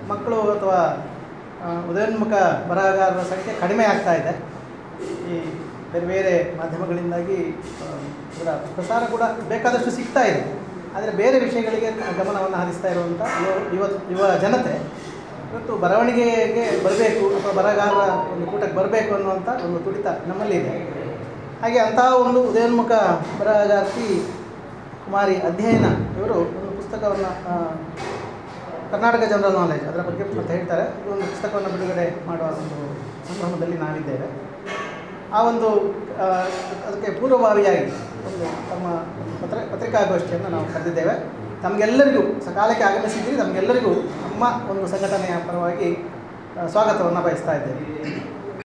ಮಕ್ಕಳು ಅಥವಾ ಆ, ಉದಯೋನ್ಮುಖ ಬರಹಗಾರರ ಸಂಖ್ಯೆ ಕಡಿಮೆ ಆಗ್ತಾ ಇದೆ ಈ ಬೇರೆ ಬೇರೆ ಮಾಧ್ಯಮಗಳಿಂದಾಗಿ ಆ, ಇದರ ಪ್ರಸಾರ ಕೂಡ ಬೇಕಾದಷ್ಟು ಸಿಗ್ತಾ ಇದೆ ಆದರೆ ಬೇರೆ ವಿಷಯಗಳಿಗೆ ಗಮನವನ್ನು ಹರಿಸ್ತಾ ಇರುವಂಥ ಯುವ ಯುವ ಯುವ ಜನತೆ ಇವತ್ತು ಬರವಣಿಗೆಗೆ ಬರಬೇಕು ಅಥವಾ ಬರಹಗಾರರ ಒಂದು ಕೂಟಕ್ಕೆ ಬರಬೇಕು ಅನ್ನುವಂಥ ಒಂದು ತುಡಿತ ನಮ್ಮಲ್ಲಿದೆ ಹಾಗೆ ಅಂತಹ ಒಂದು ಉದಯೋನ್ಮುಖ ಬರಹಗಾರ್ತಿ ಕುಮಾರಿ ಅಧ್ಯಯನ ಇವರು ಒಂದು ಪುಸ್ತಕವನ್ನು ಕರ್ನಾಟಕ ಜನರಲ್ ನಾಲೆಜ್ ಅದರ ಬಗ್ಗೆ ಮತ್ತೆ ಹೇಳ್ತಾರೆ ಈ ಒಂದು ಪುಸ್ತಕವನ್ನು ಬಿಡುಗಡೆ ಮಾಡುವ ಒಂದು ಸಂಭ್ರಮದಲ್ಲಿ ನಾವಿದ್ದೇವೆ ಆ ಒಂದು ಆ, ಅದಕ್ಕೆ ಪೂರ್ವಭಾವಿಯಾಗಿ ಒಂದು ತಮ್ಮ ಪತ್ರ ಪತ್ರಿಕಾಗೋಷ್ಠಿಯನ್ನು ನಾವು ಕರೆದಿದ್ದೇವೆ ತಮಗೆಲ್ಲರಿಗೂ ಸಕಾಲಕ್ಕೆ ಆಗಮಿಸಿದ್ದೀರಿ ತಮಗೆಲ್ಲರಿಗೂ ನಮ್ಮ ಒಂದು ಸಂಘಟನೆಯ ಪರವಾಗಿ ಆ, ಸ್ವಾಗತವನ್ನು ಬಯಸ್ತಾ ಇದ್ದೇವೆ